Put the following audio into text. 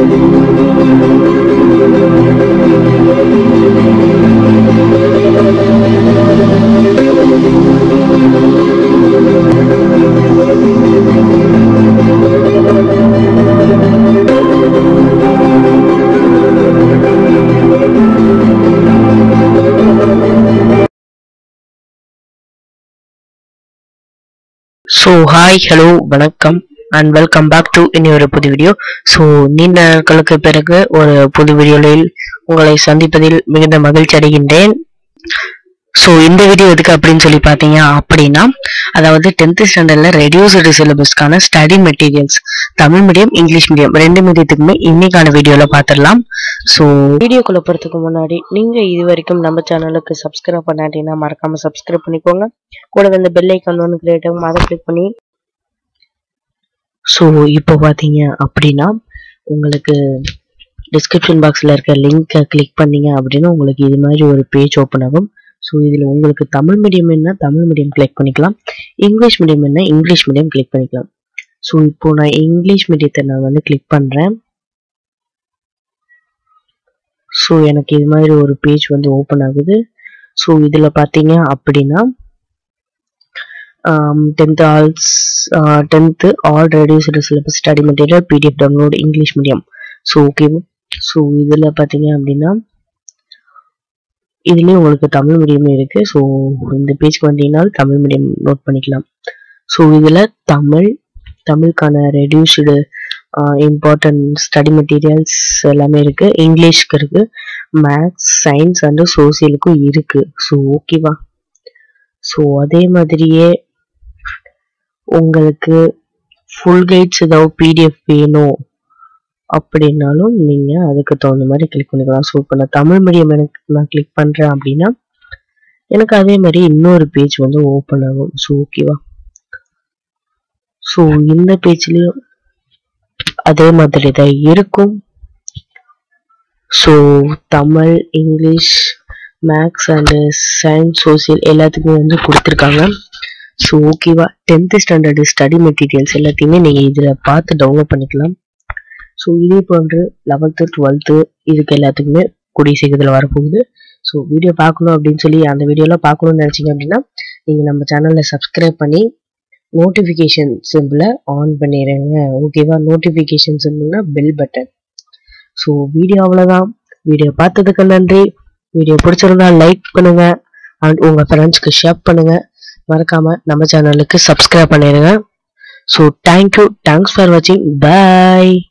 so hi hello வணக்கம் and welcome back to இனி ஒரு புது வீடியோ ஸோ நீண்ட நாட்களுக்கு பிறகு ஒரு புது வீடியோவில் உங்களை சந்திப்பதில் மிகுந்த மகிழ்ச்சி அடைகின்றேன் ஸோ இந்த வீடியோ எதுக்கு அப்படின்னு சொல்லி பார்த்தீங்க அப்படின்னா அதாவது டென்த் ஸ்டாண்டர்டில் ரெடியூஸ்டு சிலபஸ்க்கான study materials Tamil medium English medium ரெண்டு மீடியத்துக்குமே இன்னைக்கான வீடியோவில் பார்த்துடலாம் ஸோ வீடியோக்குள்ள போகிறதுக்கு முன்னாடி நீங்கள் இது வரைக்கும் நம்ம சேனலுக்கு சப்ஸ்கிரைப் பண்ணாட்டீங்கன்னா மறக்காமல் சப்ஸ்கிரைப் பண்ணிக்கோங்க கூட வந்து பெல் ஐக்கான் ஒன்று கிரியேட் ஆகும் அதை கிளிக் பண்ணி ஸோ இப்போ பார்த்தீங்க அப்படின்னா உங்களுக்கு டிஸ்கிரிப்ஷன் பாக்ஸில் இருக்க லிங்கை கிளிக் பண்ணீங்க அப்படின்னா உங்களுக்கு இது மாதிரி ஒரு பேஜ் ஓப்பன் ஆகும் ஸோ இதில் உங்களுக்கு தமிழ் மீடியம் என்ன தமிழ் மீடியம் கிளிக் பண்ணிக்கலாம் இங்கிலீஷ் மீடியம் என்ன இங்கிலீஷ் மீடியம் கிளிக் பண்ணிக்கலாம் ஸோ இப்போ நான் இங்கிலீஷ் மீடியத்தை நான் வந்து கிளிக் பண்ணுறேன் ஸோ எனக்கு இது மாதிரி ஒரு பேஜ் வந்து ஓப்பன் ஆகுது ஸோ இதில் பார்த்தீங்க அப்படின்னா டென்த் ஆல்ஸ் tenth all reduced syllabus study material PDF download English medium so okay so இதில் பார்த்தீங்க அப்படின்னா இதுலேயும் உங்களுக்கு தமிழ் மீடியமே இருக்குது ஸோ இந்த பேஜ்க்கு வந்தீங்கனாலும் தமிழ் மீடியம் நோட் பண்ணிக்கலாம் ஸோ இதில் தமிழ் தமிழுக்கான ரெடியூஸ்டு இம்பார்ட்டன்ட் ஸ்டடி மெட்டீரியல்ஸ் எல்லாமே இருக்குது இங்கிலீஷ்க்கு இருக்குது மேக்ஸ் சயின்ஸ் அண்டு சோசியலுக்கும் இருக்குது ஸோ ஓகேவா ஸோ அதே மாதிரியே உங்களுக்கு ஃபுல் கைட்ஸ் ஏதாவது பிடிஎஃப் வேணும் அப்படின்னாலும் நீங்கள் அதுக்கு தகுந்த மாதிரி கிளிக் பண்ணிக்கலாம் ஸோ இப்போ நான் தமிழ் மீடியம் எனக்கு நான் கிளிக் பண்ணுறேன் அப்படின்னா எனக்கு அதே மாதிரி இன்னொரு பேஜ் வந்து ஓப்பன் ஆகும் ஸோ ஓகேவா ஸோ இந்த பேஜ்லேயும் அதே மாதிரி தான் இருக்கும் so Tamil English maths and science social எல்லாத்துக்குமே வந்து கொடுத்துருக்காங்க ஸோ ஓகேவா டென்த்து ஸ்டாண்டர்டு ஸ்டடி மெட்டீரியல்ஸ் எல்லாத்தையுமே நீங்கள் இதில் பார்த்து டவுன்லோட் பண்ணிக்கலாம் ஸோ இதே போன்று லெவல்த்து டுவெல்த்து இதுக்கு எல்லாத்துக்குமே கூடிய சீக்கிரத்தில் வரப்போகுது ஸோ வீடியோ பார்க்கணும் அப்படின்னு சொல்லி அந்த வீடியோலாம் பார்க்கணும்னு நினச்சிங்க அப்படின்னா நீங்கள் நம்ம சேனலில் சப்ஸ்கிரைப் பண்ணி நோட்டிஃபிகேஷன் சிம்பிளை ஆன் பண்ணிடுங்க ஓகேவா நோட்டிஃபிகேஷன் சிம்பிள்னா பெல் பட்டன் ஸோ வீடியோ அவ்வளோதான் வீடியோ பார்த்ததுக்கு நன்றி வீடியோ பிடிச்சிருந்தா லைக் பண்ணுங்க அண்ட் உங்கள் ஃப்ரெண்ட்ஸ்க்கு ஷேர் பண்ணுங்க மறக்காம நம்ம சேனலுக்கு சப்ஸ்கிரைப் பண்ணிடுங்க ஸோ தேங்க்யூ தேங்க்ஸ் ஃபார் வாட்சிங் பாய்